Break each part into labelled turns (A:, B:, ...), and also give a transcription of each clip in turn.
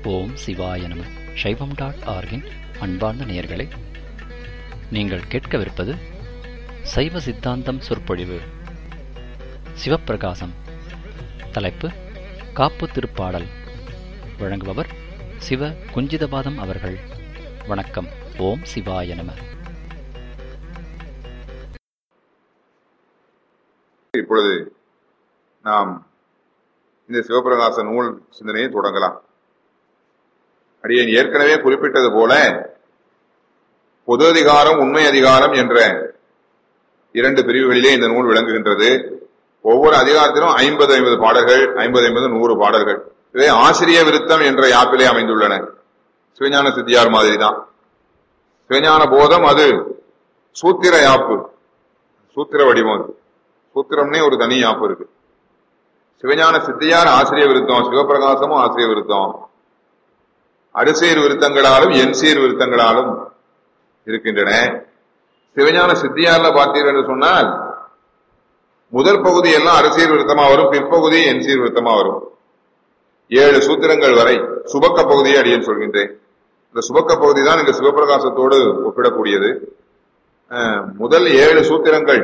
A: ஓம் சிவாய நம சைவம் டாட் ஆர்கின் அன்பார்ந்த நேயர்களே நீங்கள் கேட்கவிருப்பது சைவ சித்தாந்தம் சொற்பொழிவு சிவப்பிரகாசம் தலைப்பு காப்பு திருப்பாடல் வழங்குபவர் சிவ குஞ்சிதபாதம் அவர்கள் வணக்கம் ஓம் சிவாய நம
B: இப்பொழுது நாம் இந்த சிவபிரகாச நூல் சிந்தனையை தொடங்கலாம் அடியேன் ஏற்கனவே குறிப்பிட்டது போல பொது அதிகாரம் உண்மை அதிகாரம் என்ற இரண்டு பிரிவுகளிலே இந்த நூல் விளங்குகின்றது ஒவ்வொரு அதிகாரத்திலும் ஐம்பது ஐம்பது பாடல்கள் ஐம்பது ஐம்பது நூறு பாடல்கள் இவை ஆசிரிய விருத்தம் என்ற யாப்பிலே அமைந்துள்ளன சிவஞான சித்தியார் மாதிரி தான் சிவஞான போதம் அது சூத்திர யாப்பு சூத்திர வடிவம் அது சூத்திரம்னே ஒரு தனி யாப்பு இருக்கு சிவஞான சித்தியார் ஆசிரிய விருத்தம் சிவபிரகாசமும் ஆசிரிய விருத்தம் அரிசீர் விருத்தங்களாலும் என்சீர் விருத்தங்களாலும் இருக்கின்றன சிவஞான சித்தியார்ல பார்த்தீர்கள் என்று சொன்னால் முதல் பகுதி எல்லாம் அரசியல் விருத்தமா வரும் பிற்பகுதி என்சீர் விருத்தமா வரும் ஏழு சூத்திரங்கள் வரை சுபக்க பகுதியை அடியேன் சொல்கின்றேன் இந்த சுபக்க பகுதி தான் இங்க சிவபிரகாசத்தோடு ஒப்பிடக்கூடியது அஹ், முதல் ஏழு சூத்திரங்கள்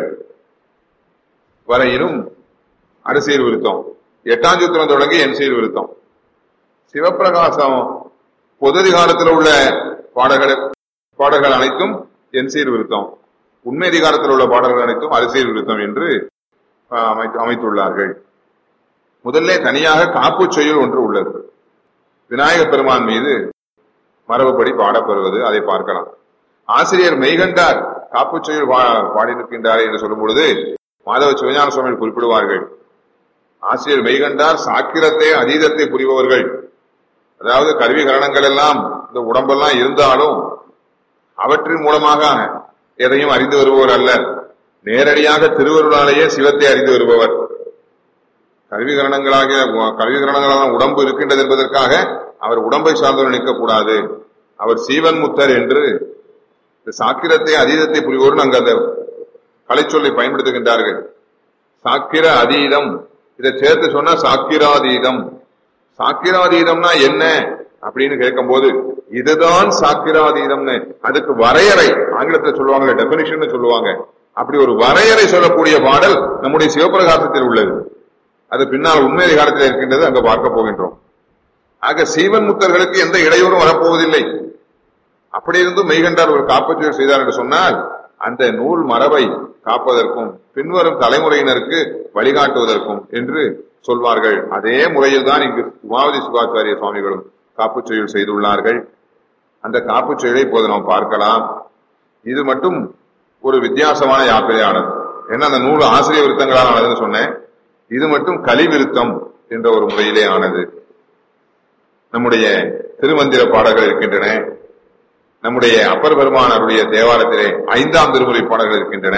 B: வரையிலும் அரசியல் விருத்தம் எட்டாம் சூத்திரம் தொடங்கி என்சீர் விருத்தம் சிவப்பிரகாசம் பொது அதிகாரத்தில் உள்ள பாடல்கள் பாடல்கள் அனைத்தும் என்சீர் விருத்தம் உண்மை அதிகாரத்தில் உள்ள பாடல்கள் அனைத்தும் அரசியல் விருத்தம் என்று அஹ், அமைத்து- அமைத்துள்ளார்கள் முதல்ல தனியாக காப்பு செய்யுள் ஒன்று உள்ளது விநாயக பெருமான் மீது மரபுப்படி பாடப்பெறுவது அதை பார்க்கலாம் ஆசிரியர் மெய்கண்டார் காப்பு செய்யுள் பா- பாடியிருக்கின்றார் என்று சொல்லும் பொழுது மாதவ சிவஞான சுவாமி குறிப்பிடுவார்கள் ஆசிரியர் மெய்கண்டார் சாக்கிரத்தை அதீதத்தை புரிபவர்கள் அதாவது கருவி கரணங்கள் எல்லாம் இந்த உடம்பெல்லாம் இருந்தாலும் அவற்றின் மூலமாக எதையும் அறிந்து வருபவர் அல்ல நேரடியாக திருவருளாலேயே சிவத்தை அறிந்து வருபவர் கருவிகரணங்களாக கருவிகரணங்களான உடம்பு இருக்கின்றது என்பதற்காக அவர் உடம்பை சார்ந்தவர் நிற்கக்கூடாது அவர் சீவன் முத்தர் என்று இந்த சாக்கிரத்தை அதீதத்தை புரிவோர் அங்கு அந்த கலைச்சொல்லை பயன்படுத்துகின்றார்கள் சாக்கிர அதீதம் இதை சேர்த்து சொன்னா சாக்கிராதீதம் சாக்கிராதீதம்னா என்ன அப்படின்னு கேட்கும்போது இதுதான் சாக்கிராதீதம்னு அதுக்கு வரையறை ஆங்கிலத்தில் சொல்லுவாங்க டெபினிஷன் சொல்லுவாங்க அப்படி ஒரு வரையறை சொல்லக்கூடிய பாடல் நம்முடைய சிவபிரகாசத்தில் உள்ளது அது பின்னால் உண்மை அதிகாரத்தில் இருக்கின்றது அங்க பார்க்க போகின்றோம் ஆக சீவன் முத்தர்களுக்கு எந்த இடையூறும் வரப்போவதில்லை அப்படி இருந்தும் மெய்கண்டார் ஒரு காப்பச்சொல் செய்தார் என்று சொன்னால் அந்த நூல் மரபை காப்பதற்கும் பின்வரும் தலைமுறையினருக்கு வழிகாட்டுவதற்கும் என்று சொல்வார்கள் அதே முறையில் தான் இங்கு உமாவதி சுகாச்சாரிய சுவாமிகளும் காப்புச் செயல் செய்துள்ளார்கள் அந்த காப்புச் செயலை இப்போது நாம் பார்க்கலாம் இது மட்டும் ஒரு வித்தியாசமான யாத்திரையானது ஏன்னா அந்த நூல் ஆசிரிய விருத்தங்களால் ஆனதுன்னு சொன்னேன் இது மட்டும் கலி விருத்தம் என்ற ஒரு முறையிலே ஆனது நம்முடைய திருமந்திர பாடல்கள் இருக்கின்றன நம்முடைய அப்பர் பெருமானருடைய தேவாரத்திலே ஐந்தாம் திருமுறை பாடல்கள் இருக்கின்றன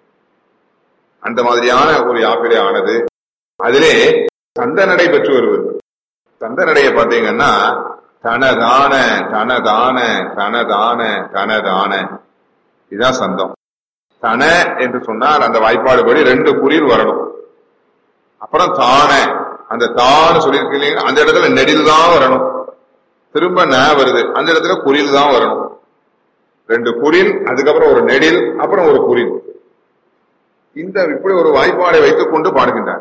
B: அந்த மாதிரியான ஒரு யாத்திரை ஆனது அதிலே சந்த நடை பெற்று வருவது சந்த நடைய பாத்தீங்கன்னா தனதான தனதான தனதான தனதான இதுதான் சந்தம் தன என்று சொன்னால் அந்த வாய்ப்பாடுபடி ரெண்டு குறில் வரணும் அப்புறம் தான அந்த தான சொல்லியிருக்கீங்க அந்த இடத்துல நெடில் தான் வரணும் திரும்ப ந வருது அந்த இடத்துல குறில் தான் வரணும் ரெண்டு குறில் அதுக்கப்புறம் ஒரு நெடில் அப்புறம் ஒரு குறில் இந்த இப்படி ஒரு வாய்ப்பாடை வைத்துக் கொண்டு பாடுகின்றார்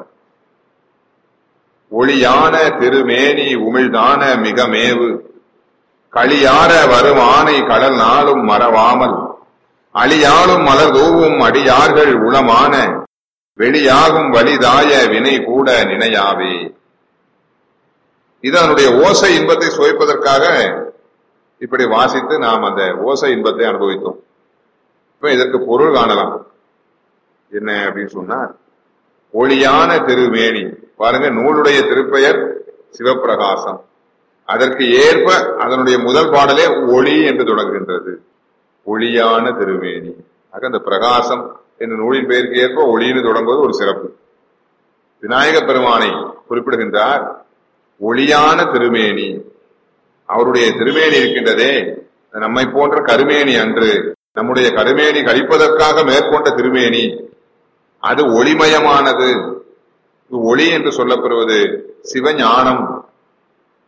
B: ஒளியான திருமேனி உமிழ்தான மிக மேவு களியார வரும் ஆனை கடல் நாளும் மறவாமல் அழியாலும் மலர் தூவும் அடியார்கள் உளமான வெளியாகும் வலிதாய வினை கூட நினையாவே இது அதனுடைய ஓசை இன்பத்தை சுவைப்பதற்காக இப்படி வாசித்து நாம் அந்த ஓசை இன்பத்தை அனுபவித்தோம் இப்ப இதற்கு பொருள் காணலாம் என்ன அப்படின்னு சொன்னா ஒளியான திருமேனி பாருங்க நூலுடைய திருப்பெயர் சிவப்பிரகாசம் அதற்கு ஏற்ப அதனுடைய முதல் பாடலே ஒளி என்று தொடங்குகின்றது ஒளியான திருமேனி ஆக அந்த பிரகாசம் என்ற நூலின் பெயருக்கு ஏற்ப ஒளின்னு தொடங்குவது ஒரு சிறப்பு விநாயக பெருமானை குறிப்பிடுகின்றார் ஒளியான திருமேனி அவருடைய திருமேனி இருக்கின்றதே நம்மை போன்ற கருமேனி அன்று நம்முடைய கருமேனி கழிப்பதற்காக மேற்கொண்ட திருமேனி அது ஒளிமயமானது இது ஒளி என்று சொல்லப்படுவது சிவஞானம்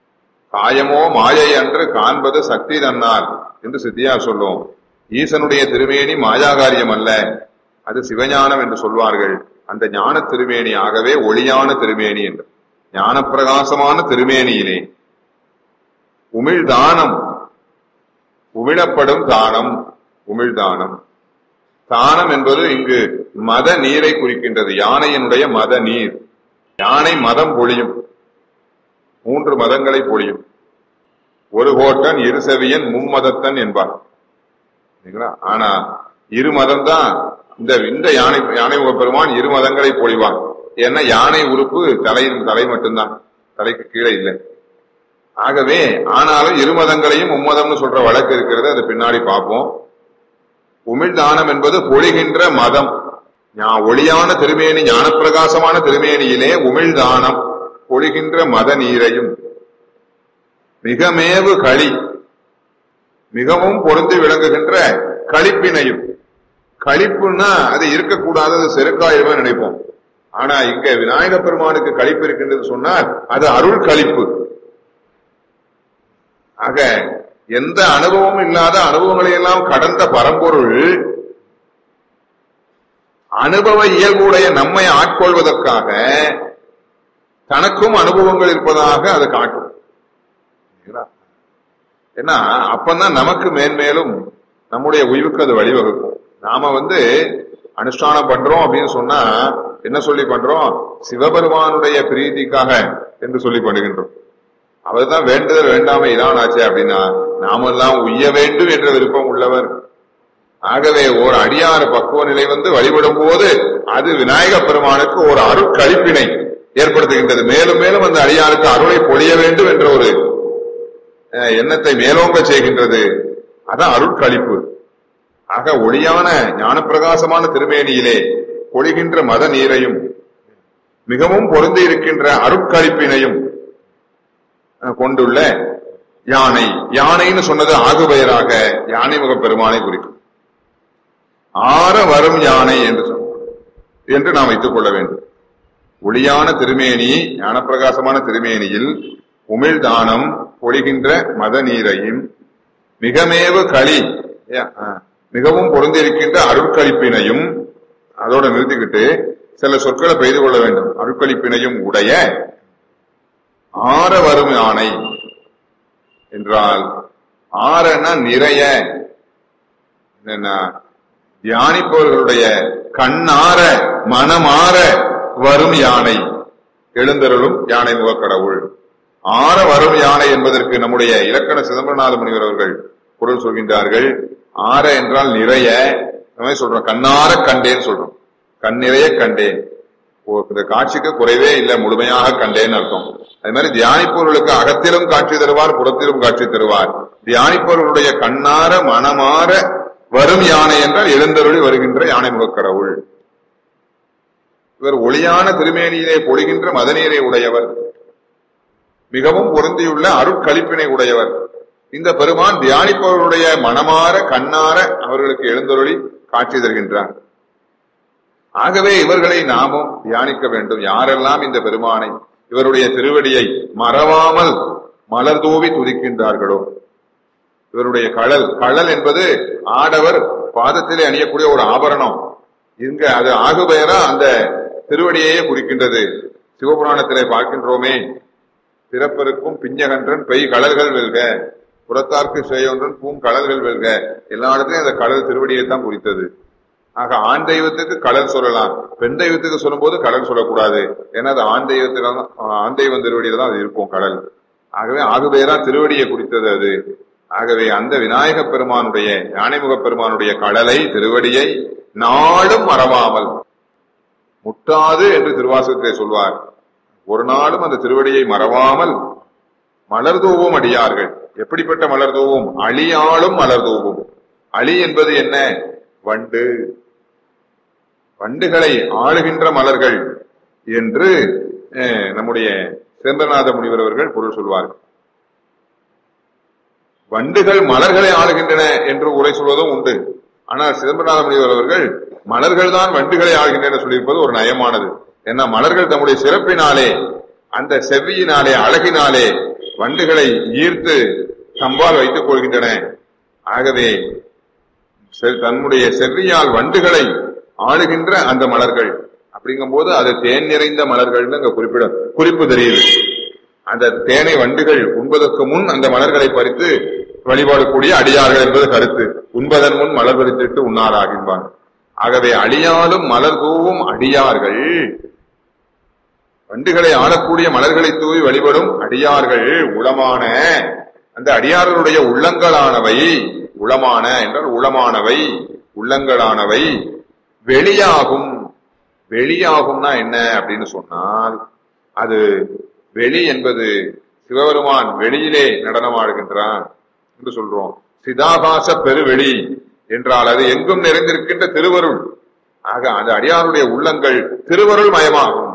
B: காயமோ மாயை அன்று காண்பது சக்தி தன்னால் என்று சித்தியார் சொல்லும் ஈசனுடைய திருமேனி மாயாகாரியம் அல்ல அது சிவஞானம் என்று சொல்வார்கள் அந்த ஞான திருமேனி ஆகவே ஒளியான திருமேனி என்று ஞான பிரகாசமான திருமேனியிலே உமிழ் தானம் உமிழப்படும் தானம் உமிழ் தானம் தானம் என்பது இங்கு மத நீரை குறிக்கின்றது யானையினுடைய மத நீர் யானை மதம் பொழியும் மூன்று மதங்களை பொழியும் ஒரு கோட்டன் இரு செவியன் மும்மதத்தன் என்பார் சரிங்களா? ஆனா இரு மதம் தான் இந்த இந்த யானை யானை பெருமான் இரு மதங்களை பொழிவான் ஏன்னா யானை உறுப்பு தலையின் தலை மட்டும்தான் தலைக்கு கீழே இல்லை ஆகவே ஆனாலும் இரு மதங்களையும் மும்மதம்னு சொல்ற வழக்கு இருக்கிறது அது பின்னாடி பார்ப்போம் உமிழ்தானம் என்பது பொழிகின்ற மதம் ஞா- ஒளியான திருமேனி ஞானப்பிரகாசமான திருமேனியிலே உமிழ்தானம் பொழிகின்ற மத நீரையும் மிகமேவு களி மிகவும் பொருந்தி விளங்குகின்ற களிப்பினையும் களிப்புன்னா அது இருக்கக்கூடாது அது செருக்காயிரமா நினைப்போம் ஆனா இங்க விநாயக பெருமானுக்கு களிப்பு இருக்கின்றது சொன்னால் அது அருள் களிப்பு ஆக எந்த அனுபவமும் இல்லாத அனுபவங்களை எல்லாம் கடந்த பரம்பொருள் அனுபவ இயல்புடைய நம்மை ஆட்கொள்வதற்காக தனக்கும் அனுபவங்கள் இருப்பதாக அதை காட்டும் சரிங்களா? ஏன்னா அப்பதான் நமக்கு மேன்மேலும் நம்முடைய உயிருக்கு அது வழிவகுக்கும் நாம வந்து அனுஷ்டானம் பண்றோம் அப்படின்னு சொன்னா என்ன சொல்லி பண்றோம் சிவபெருமானுடைய பிரீதிக்காக என்று சொல்லி பண்ணுகின்றோம் அவர்தான் வேண்டுதல் வேண்டாம இதானாச்சே அப்படின்னா நாமெல்லாம் உய்ய வேண்டும் என்ற விருப்பம் உள்ளவர் ஆகவே ஓர் அடியாறு பக்குவ நிலை வந்து வழிபடும் போது அது விநாயக பெருமானுக்கு ஒரு அருட்கழிப்பினை ஏற்படுத்துகின்றது மேலும் மேலும் அந்த அடியாருக்கு அருளை பொழிய வேண்டும் என்ற ஒரு அஹ், எண்ணத்தை மேலோங்க செய்கின்றது அதான் அருட்கழிப்பு ஆக ஒளியான ஞானப்பிரகாசமான திருமேனியிலே பொழிகின்ற மத நீரையும் மிகவும் பொருந்தி இருக்கின்ற அருட்கழிப்பினையும் அஹ், கொண்டுள்ள யானை யானைன்னு சொன்னது ஆகுபெயராக யானை முக பெருமானை குறிக்கும் ஆற வரும் யானை என்று சொன்னார் என்று நாம் வைத்துக் கொள்ள வேண்டும் ஒளியான திருமேனி ஞானப்பிரகாசமான திருமேனியில் உமிழ்தானம் பொழிகின்ற மத நீரையும் மிகமேவு களி ஏ, ஆ, மிகவும் பொருந்திருக்கின்ற அருட்களிப்பினையும் அதோட நிறுத்திக்கிட்டு சில சொற்களை பெய்து கொள்ள வேண்டும் அருட்களிப்பினையும் உடைய ஆற வரும் யானை என்றால் ஆறனா நிறைய என்ன தியானிப்பவர்களுடைய கண்ணார மனமாற வரும் யானை எழுந்தருளும் யானை முகக்கடவுள் ஆற வரும் யானை என்பதற்கு நம்முடைய இலக்கண சிதம்பரநாத முனிவர் அவர்கள் பொருள் சொல்கின்றார்கள் ஆற என்றால் நிறைய இந்த மாதிரி சொல்றோம் கண்ணார கண்டேன்னு சொல்றோம் கண் நிறைய கண்டேன் ஓ, இந்த காட்சிக்கு குறைவே இல்லை முழுமையாக கண்டேன்னு அர்த்தம் அது மாதிரி தியானிப்பவர்களுக்கு அகத்திலும் காட்சி தருவார் புறத்திலும் காட்சி தருவார் தியானிப்பவர்களுடைய கண்ணார மனமாற வரும் யானை என்றால் எழுந்தருளி வருகின்ற யானை முகக்கடவுள் இவர் ஒளியான திருமேனியிலே பொழிகின்ற மதநீரை உடையவர் மிகவும் பொருந்தியுள்ள அருட்களிப்பினை உடையவர் இந்த பெருமான் தியானிப்பவர்களுடைய மனமாற கண்ணார அவர்களுக்கு எழுந்தருளி காட்சி தருகின்றார் ஆகவே இவர்களை நாமும் தியானிக்க வேண்டும் யாரெல்லாம் இந்த பெருமானை இவருடைய திருவடியை மறவாமல் மலர் தூவி துதிக்கின்றார்களோ இவருடைய கழல் கழல் என்பது ஆடவர் பாதத்திலே அணியக்கூடிய ஒரு ஆபரணம் இங்க அது ஆகுபெயரா அந்த திருவடியையே குறிக்கின்றது சிவபுராணத்திலே பார்க்கின்றோமே பிறப்பருக்கும் பிஞ்சகன்றன் பெய் கடல்கள் வெல்க புறத்தார்க்கு செய்யொன்றன் பூங்கடல்கள் வெல்க எல்லா இடத்துலயும் அந்த கடல் திருவடியை தான் குறித்தது ஆக ஆண் தெய்வத்துக்கு கடல் சொல்லலாம் பெண் தெய்வத்துக்கு சொல்லும்போது கடல் சொல்லக்கூடாது ஏன்னா அது ஆண் தெய்வத்தில தான் ஆண் தெய்வம் திருவடியில தான் அது இருக்கும் கடல் ஆகவே ஆகுபேரா திருவடியை குறித்தது அது ஆகவே அந்த விநாயக பெருமானுடைய யானைமுக பெருமானுடைய கடலை திருவடியை நாளும் மறவாமல் முட்டாது என்று திருவாசகத்திலே சொல்வார் ஒரு நாளும் அந்த திருவடியை மறவாமல் மலர் தூவும் அடியார்கள் எப்படிப்பட்ட மலர் தூவும் அழியாலும் மலர் தூவும் அழி என்பது என்ன வண்டு வண்டுகளை ஆளுகின்ற மலர்கள் என்று அஹ், நம்முடைய சேந்திரநாத முனிவர் அவர்கள் பொருள் சொல்வார்கள் வண்டுகள் மலர்களை ஆளுகின்றன என்று உரை சொல்வதும் உண்டு ஆனால் சிதம்பரநாத முனிவர் அவர்கள் மலர்கள் தான் வண்டுகளை ஆளுகின்றன சொல்லியிருப்பது ஒரு நயமானது ஏன்னா மலர்கள் தம்முடைய சிறப்பினாலே அந்த செவ்வியினாலே அழகினாலே வண்டுகளை ஈர்த்து சம்பால் வைத்துக் கொள்கின்றன ஆகவே செ- தன்னுடைய செவ்வியால் வண்டுகளை ஆளுகின்ற அந்த மலர்கள் அப்படிங்கும்போது அது தேன் நிறைந்த மலர்கள்னு அங்க குறிப்பிட குறிப்பு தெரியுது அந்த தேனை வண்டுகள் உண்பதற்கு முன் அந்த மலர்களை பறித்து வழிபாடக்கூடிய அடியார்கள் என்பது கருத்து உண்பதன் முன் மலர் பறித்துட்டு உண்ணாராகின்பான் ஆகவே அழியாலும் மலர் தூவும் அடியார்கள் வண்டுகளை ஆளக்கூடிய மலர்களை தூவி வழிபடும் அடியார்கள் உளமான அந்த அடியார்களுடைய உள்ளங்களானவை உளமான என்றால் உளமானவை உள்ளங்களானவை வெளியாகும் வெளியாகும்னா என்ன அப்படின்னு சொன்னால் அது வெளி என்பது சிவபெருமான் வெளியிலே நடனமாடுகின்றான் என்று சொல்றோம் சிதாகாச பெருவெளி என்றால் அது எங்கும் நிறைந்திருக்கின்ற திருவருள் ஆக அந்த அடியாருடைய உள்ளங்கள் திருவருள் மயமாகும்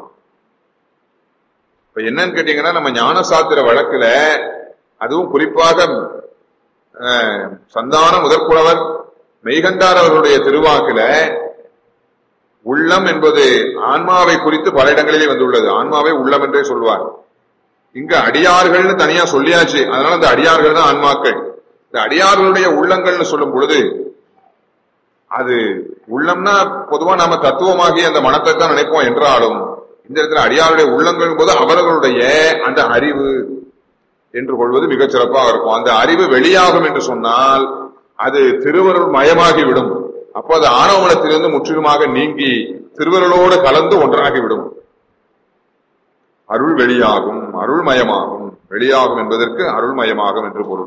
B: இப்ப என்னன்னு கேட்டீங்கன்னா நம்ம ஞான சாத்திர வழக்குல அதுவும் குறிப்பாக அஹ், சந்தான முதற்குலவர் மெய்கண்டார் அவர்களுடைய திருவாக்குல உள்ளம் என்பது ஆன்மாவை குறித்து பல இடங்களிலே வந்துள்ளது ஆன்மாவை உள்ளம் என்றே சொல்வார் இங்க அடியார்கள்னு தனியா சொல்லியாச்சு அதனால அந்த அடியார்கள் தான் ஆன்மாக்கள் இந்த அடியார்களுடைய உள்ளங்கள்னு சொல்லும் பொழுது அது உள்ளம்னா பொதுவா நாம தத்துவமாகி அந்த மனத்தை தான் நினைப்போம் என்றாலும் இந்த இடத்துல அடியாருடைய உள்ளங்கள் போது அவர்களுடைய அந்த அறிவு என்று கொள்வது மிகச் சிறப்பாக இருக்கும் அந்த அறிவு வெளியாகும் என்று சொன்னால் அது திருவருள் மயமாகி விடும் அப்போ அது ஆணவமனத்திலிருந்து முற்றிலுமாக நீங்கி திருவருளோடு கலந்து ஒன்றாகிவிடும் அருள் வெளியாகும் அருள்மயமாகும் வெளியாகும் என்பதற்கு அருள்மயமாகும் என்று பொருள்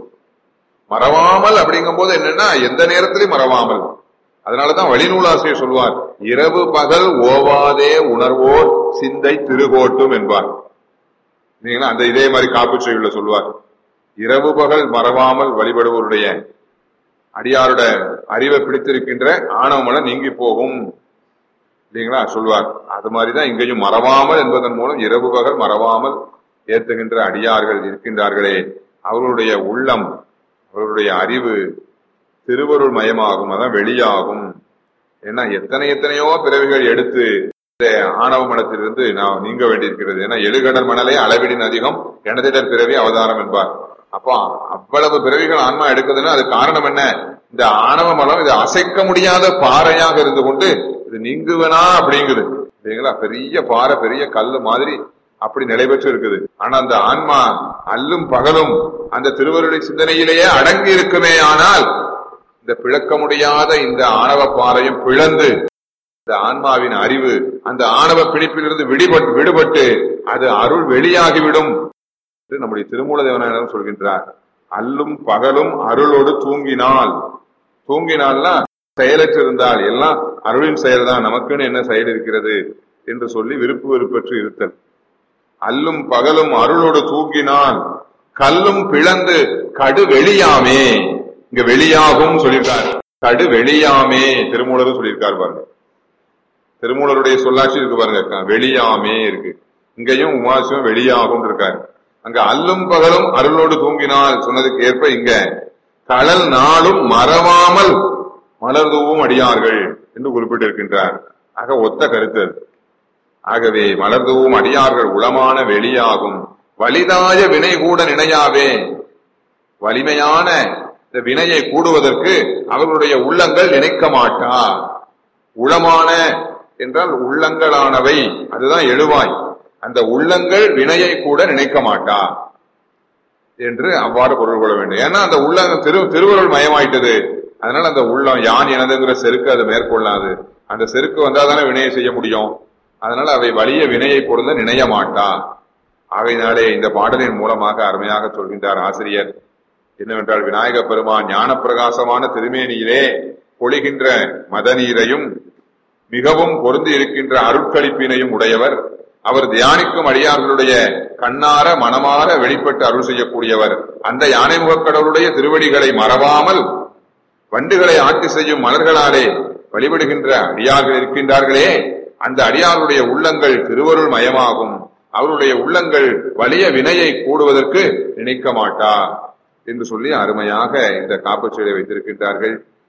B: மறவாமல் அப்படிங்கும் போது என்னன்னா எந்த நேரத்திலையும் மறவாமல் அதனாலதான் வழிநூலாசிரியர் சொல்வார் இரவு பகல் ஓவாதே உணர்வோர் சிந்தை திருகோட்டும் என்பார் நீங்களா அந்த இதே மாதிரி காப்பு செய்யுள்ள சொல்வார் இரவு பகல் மறவாமல் வழிபடுவோருடைய அடியாரோட அறிவை பிடித்திருக்கின்ற ஆணவமலம் நீங்கி போகும் இல்லைங்களா சொல்வார் அது மாதிரிதான் இங்கேயும் மறவாமல் என்பதன் மூலம் இரவு பகல் மறவாமல் ஏத்துகின்ற அடியார்கள் இருக்கின்றார்களே அவர்களுடைய உள்ளம் அவர்களுடைய அறிவு திருவருள் மயமாகும் அதான் வெளியாகும் ஏன்னா எத்தனை எத்தனையோ பிறவிகள் எடுத்து இந்த ஆணவ மனத்திலிருந்து நாம் நீங்க வேண்டியிருக்கிறது ஏன்னா எழுகடல் மணலே அளவிடின் அதிகம் எனதிடர் பிறவி அவதாரம் என்பார் அப்போ அவ்வளவு பிறவிகள் ஆன்மா எடுக்குதுன்னா அது காரணம் என்ன இந்த ஆணவ மலம் இது அசைக்க முடியாத பாறையாக இருந்து கொண்டு இது நீங்குவனா அப்படிங்குது இல்லைங்களா பெரிய பாறை பெரிய கல்லு மாதிரி அப்படி நிலை பெற்று இருக்குது ஆனா அந்த ஆன்மா அல்லும் பகலும் அந்த திருவருளை சிந்தனையிலேயே அடங்கி இருக்குமே ஆனால் இந்த பிளக்க முடியாத இந்த ஆணவ பாறையும் பிளந்து இந்த ஆன்மாவின் அறிவு அந்த ஆணவ பிடிப்பிலிருந்து விடுபட்டு விடுபட்டு அது அருள் வெளியாகிவிடும் என்று நம்முடைய திருமூல தேவனாரிடம் சொல்கின்றார் அல்லும் பகலும் அருளோடு தூங்கினால் தூங்கினால்னா செயலற்று இருந்தால் எல்லாம் அருளின் செயல் தான் நமக்குன்னு என்ன செயல் இருக்கிறது என்று சொல்லி விருப்பு வெறுப்பற்று இருத்தல் அல்லும் பகலும் அருளோடு தூங்கினால் கல்லும் பிளந்து கடு வெளியாமே இங்க வெளியாகும் சொல்லியிருக்காரு கடு வெளியாமே திருமூலரும் சொல்லியிருக்காரு பாருங்க திருமூலருடைய சொல்லாட்சி இருக்கு பாருங்க க- வெளியாமே இருக்கு இங்கேயும் உமாசிவம் வெளியாகும் இருக்காரு அங்க அல்லும் பகலும் அருளோடு தூங்கினால் சொன்னதுக்கு ஏற்ப இங்க கடல் நாளும் மறவாமல் மலர்தூவும் அடியார்கள் என்று குறிப்பிட்டிருக்கின்றார் ஆக ஒத்த கருத்து அது. ஆகவே மலர்தூவும் அடியார்கள் உளமான வெளியாகும் வலிதாய வினை கூட நினையாவே வலிமையான இந்த வினையை கூடுவதற்கு அவர்களுடைய உள்ளங்கள் நினைக்க மாட்டா உளமான என்றால் உள்ளங்களானவை அதுதான் எழுவாய் அந்த உள்ளங்கள் வினையை கூட நினைக்க மாட்டா என்று அவ்வாறு பொருள் கொள்ள வேண்டும் ஏன்னா அந்த உள்ளம் திரு திருவருள் மயமாயிட்டது அதனால அந்த உள்ளம் யான் எனதுங்கிற செருக்கு அது மேற்கொள்ளாது அந்த செருக்கு வந்தாதானே வினையை செய்ய முடியும் அதனால அவை வலிய வினையை பொருந்த நினைய மாட்டா ஆகையினாலே இந்த பாடலின் மூலமாக அருமையாக சொல்கின்றார் ஆசிரியர் என்னவென்றால் விநாயக பெருமான் ஞான பிரகாசமான திருமேனியிலே பொழிகின்ற மதநீரையும் மிகவும் பொருந்தி இருக்கின்ற அருட்களிப்பினையும் உடையவர் அவர் தியானிக்கும் அடியார்களுடைய கண்ணார மனமாற வெளிப்பட்டு அருள் செய்யக்கூடியவர் அந்த யானை முகக்கடவுளுடைய திருவடிகளை மறவாமல் வண்டுகளை ஆட்சி செய்யும் மலர்களாலே வழிபடுகின்ற அடியார்கள் இருக்கின்றார்களே அந்த அடியார்களுடைய உள்ளங்கள் திருவருள் மயமாகும் அவருடைய உள்ளங்கள் வலிய வினையை கூடுவதற்கு நினைக்க மாட்டா என்று சொல்லி அருமையாக இந்த காப்புச்சீலை வைத்திருக்கின்றார்கள்